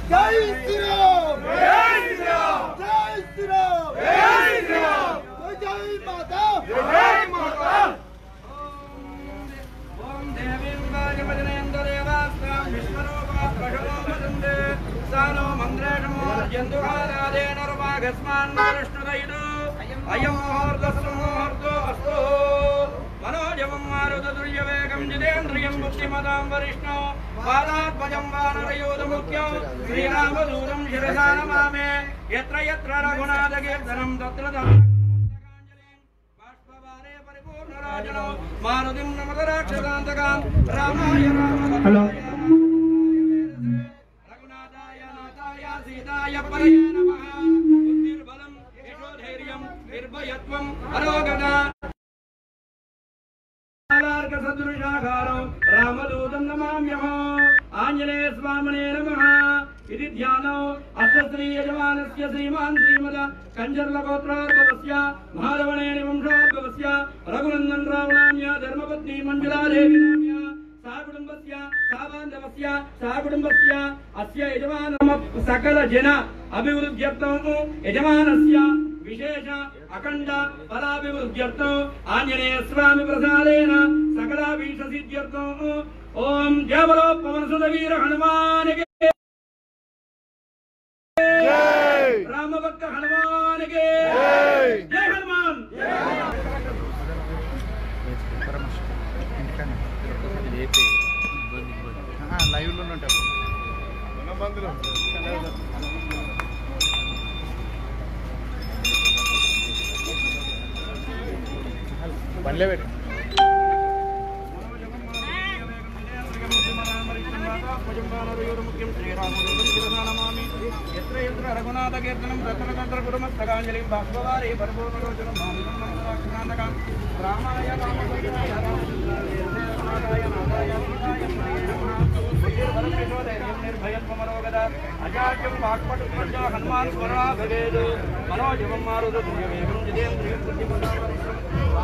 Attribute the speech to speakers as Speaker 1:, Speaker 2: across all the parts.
Speaker 1: జై శ్రీరామ్ జై శ్రీరామ్ జై శ్రీరామ్ జై శ్రీరామ్ జై మాతా జై మాతా
Speaker 2: ఓం దేవీం వాజపజనయంత దేవాస్తాం విశ్వరూపా ప్రషలోపదందే సానో మంత్రేషమో జంతుహారాదేన రుపాగస్మాన్ విష్ణుదయుడు అయం ముహూర్తస్సు ముహూర్తో అస్తు మనోజవం మారుతతుల్యవేగం జితేంద్రియం బుద్ధిమతాం వరిష్ణో పాదాత్మజం వానరయోధముఖ్యం శ్రీరామదూతం శిరసా నమామే ఎత్ర ఎత్ర రఘునాథకీర్తనం తత్ర తత్ర బాష్పవారే పరిపూర్ణరాజనో మారుతిం నమత రాక్షసాంతకాం రామాయ రామ రఘునాథాయ నాథాయ సీతాయ పరయ నమః బుద్ధిర్బలం యశోధైర్యం నిర్భయత్వం అరోగత సదృశాకారం రామదూతం నమామ్యహో ఆంజనేయ స్వామినే నమః ఇది ధ్యానం అస్త్రీ యజమానస్య శ్రీమాన్ శ్రీమద కంజర్లగోత్రోద్భవస్య మాధవనేని వంశోద్భవస్య రఘునందన్ రావణాన్య ధర్మపత్ని మంజులాదేవి నామ్య సా కుటుంబస్య సా బాంధవస్య సా కుటుంబస్య అస్య యజమానమ సకల జన అభివృద్ధ్యర్థం యజమానస్య విశేష అఖండ ఫలాభివృద్ధ్యర్థం ఆంజనేయ స్వామి ప్రసాదేన సకలాభీష సిద్ధ్యర్థం ఓం జవలో పవన సుత వీర హనుమానికి రామభక్త హనుమానికి జై హనుమాన్
Speaker 3: లైవ్లో ఉంటారు బండ్లే పెట్టు
Speaker 2: రఘునాథ కీర్తనం రత్నతంత్ర కుటుంబస్తకాంజలి బాష్పవారి పరిపూర్ణరోచనం రామాయ రామభద్రాయ రామచంద్రాయ నాథాయ సీతాయ నిర్భయత్వమరోగద అజాడ్యం వాక్పటు ప్రజా హనుమాన్ స్మరణా భవేదు మనోజవం మారుత వేగం జితేంద్రియం బుద్ధిమతావరిష్టం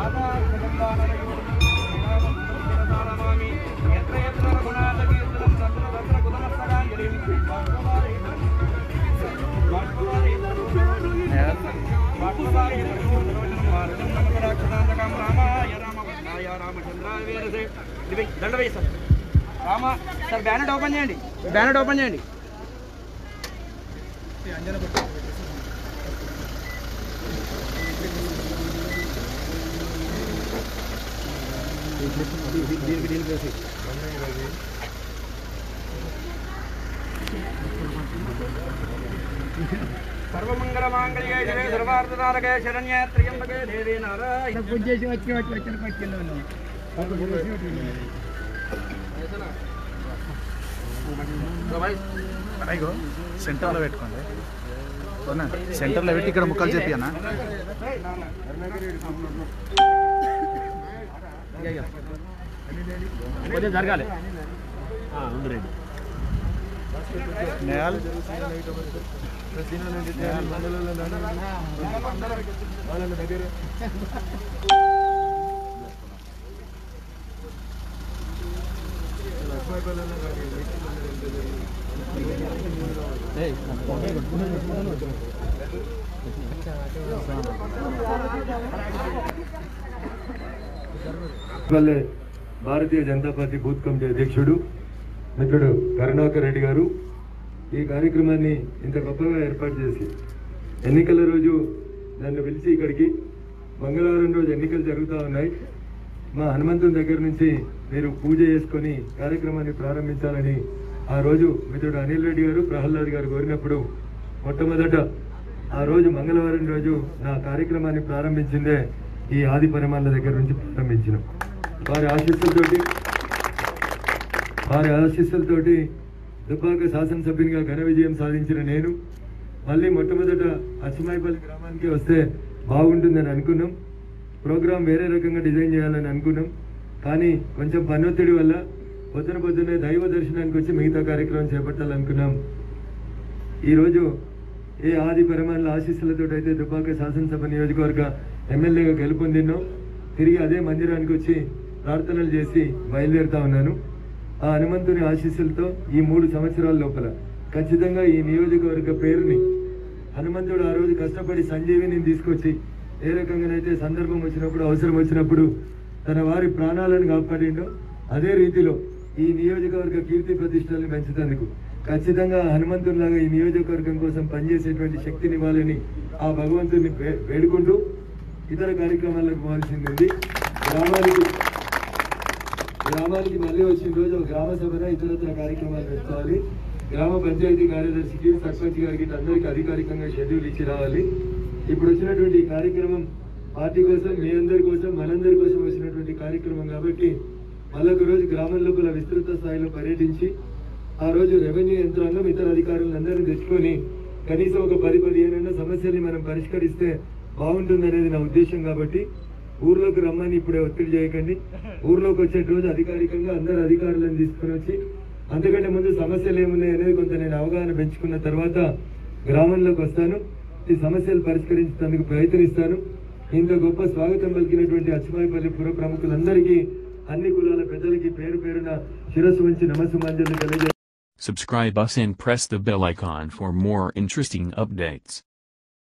Speaker 2: నమామి ఎత్ర ఎత్ర రఘునాథ కీర్తనం తత్ర తత్ర కుతమస్తకాంజలిం బాష్పవారి బాష్పవారి బాష్పవారి పరిపూర్ణరోచనం మారుతం నమకరాక్షసాంతకం రామాయ రామభద్రాయ రామచంద్రాయ వీరసే ఇది దండ వేయి sir Rama sir bonnet open చేయండి బ్యానెట్ ఓపెన్ చేయండి సర్వమంగళ మాంగళ్యే శివే సర్వార్థనారకే శరణ్యే త్ర్యంబకే దేవే నారాయణ
Speaker 1: పూజ చేసి వచ్చి వచ్చి వచ్చిన పట్టుకెళ్ళాను
Speaker 3: అయ్యో సెంటర్లో పెట్టుకోండి అవునా సెంటర్లో పెట్టి ఇక్కడ ముక్కలు చెప్పి అన్న
Speaker 2: కొద్దిగా జరగాలి ఉంది రండి
Speaker 3: నేల్
Speaker 4: వల్లే Bharatiya Janata party booth committee అధ్యక్షుడు మిత్రుడు కరుణాకర్ రెడ్డి గారు ఈ కార్యక్రమాన్ని ఇంత గొప్పగా ఏర్పాటు చేసి ఎన్నికల రోజు నన్ను పిలిచి ఇక్కడికి మంగళవారం రోజు ఎన్నికలు జరుగుతూ ఉన్నాయి మా హనుమంతుని దగ్గర నుంచి మీరు పూజ చేసుకొని కార్యక్రమాన్ని ప్రారంభించాలని ఆ రోజు మిత్రుడు అనిల్ రెడ్డి గారు ప్రహ్లాద్ గారు కోరినప్పుడు మొట్టమొదట ఆ రోజు మంగళవారం రోజు నా కార్యక్రమాన్ని ప్రారంభించిందే ఈ ఆది పరిమాణాల దగ్గర నుంచి ప్రారంభించినాం వారి ఆశీస్సులతోటి వారి ఆశీస్సులతోటి దుబ్బాక శాసనసభ్యునిగా ఘన విజయం సాధించిన నేను మళ్ళీ మొట్టమొదట అచ్చమాయిపల్లి గ్రామానికి వస్తే బాగుంటుందని అనుకున్నాం ప్రోగ్రాం వేరే రకంగా డిజైన్ చేయాలని అనుకున్నాం కానీ కొంచెం పనొత్తిడి వల్ల పొద్దున పొద్దున్నే దైవ దర్శనానికి వచ్చి మిగతా కార్యక్రమం చేపట్టాలనుకున్నాం ఈరోజు ఏ ఆది పరిమాణాల ఆశీస్సులతో అయితే దుబ్బాక శాసనసభ నియోజకవర్గ ఎమ్మెల్యేగా గెలుపొందినో తిరిగి అదే మందిరానికి వచ్చి ప్రార్థనలు చేసి బయలుదేరుతా ఉన్నాను ఆ హనుమంతుని ఆశీస్సులతో ఈ మూడు సంవత్సరాల లోపల ఖచ్చితంగా ఈ నియోజకవర్గ పేరుని హనుమంతుడు ఆ రోజు కష్టపడి సంజీవిని తీసుకొచ్చి ఏ రకంగానైతే సందర్భం వచ్చినప్పుడు అవసరం వచ్చినప్పుడు తన వారి ప్రాణాలను కాపాడిండో అదే రీతిలో ఈ నియోజకవర్గ కీర్తి ప్రతిష్టలను పెంచుతందుకు ఖచ్చితంగా హనుమంతుడిలాగా ఈ నియోజకవర్గం కోసం పనిచేసేటువంటి శక్తిని ఇవ్వాలని ఆ భగవంతుడిని వే- వేడుకుంటూ ఇతర కార్యక్రమాలకు పోవాల్సింది ఉంది గ్రామానికి గ్రామానికి మళ్ళీ వచ్చిన రోజు ఒక గ్రామ సభన ఇతరత్ర కార్యక్రమాలు పెట్టుకోవాలి గ్రామ పంచాయతీ కార్యదర్శికి సర్పంచ్ గారికి అందరికి అధికారికంగా షెడ్యూల్ ఇచ్చి రావాలి ఇప్పుడు వచ్చినటువంటి ఈ కార్యక్రమం పార్టీ కోసం మీ అందరి కోసం మనందరి కోసం వచ్చినటువంటి కార్యక్రమం కాబట్టి మళ్ళొక రోజు గ్రామం లోపల విస్తృత స్థాయిలో పర్యటించి ఆ రోజు రెవెన్యూ యంత్రాంగం ఇతర అధికారులందరినీ తెచ్చుకొని కనీసం ఒక పది పదిహేనైనా సమస్యల్ని మనం పరిష్కరిస్తే బాగుంటుందనేది నా ఉద్దేశం కాబట్టి ఊర్లోకి రమ్మని ఇప్పుడే ఒత్తిడి చేయకండి ఊర్లోకి వచ్చే రోజు అధికారికంగా అందరు అధికారులను తీసుకుని వచ్చి అంతకంటే ముందు సమస్యలు ఏమున్నాయి అనేది కొంత నేను అవగాహన పెంచుకున్న తర్వాత గ్రామంలోకి వస్తాను ఈ సమస్యలు పరిష్కరించేందుకు ప్రయత్నిస్తాను ఇంత గొప్ప స్వాగతం పలికినటువంటి అచ్చమాయిపల్లి పుర ప్రముఖులందరికీ అన్ని కులాల పెద్దలకి పేరు పేరున శిరస్సు ఉంచి నమస్సుమాంజలి తెలియజే
Speaker 5: Subscribe us and press the bell icon for more interesting updates.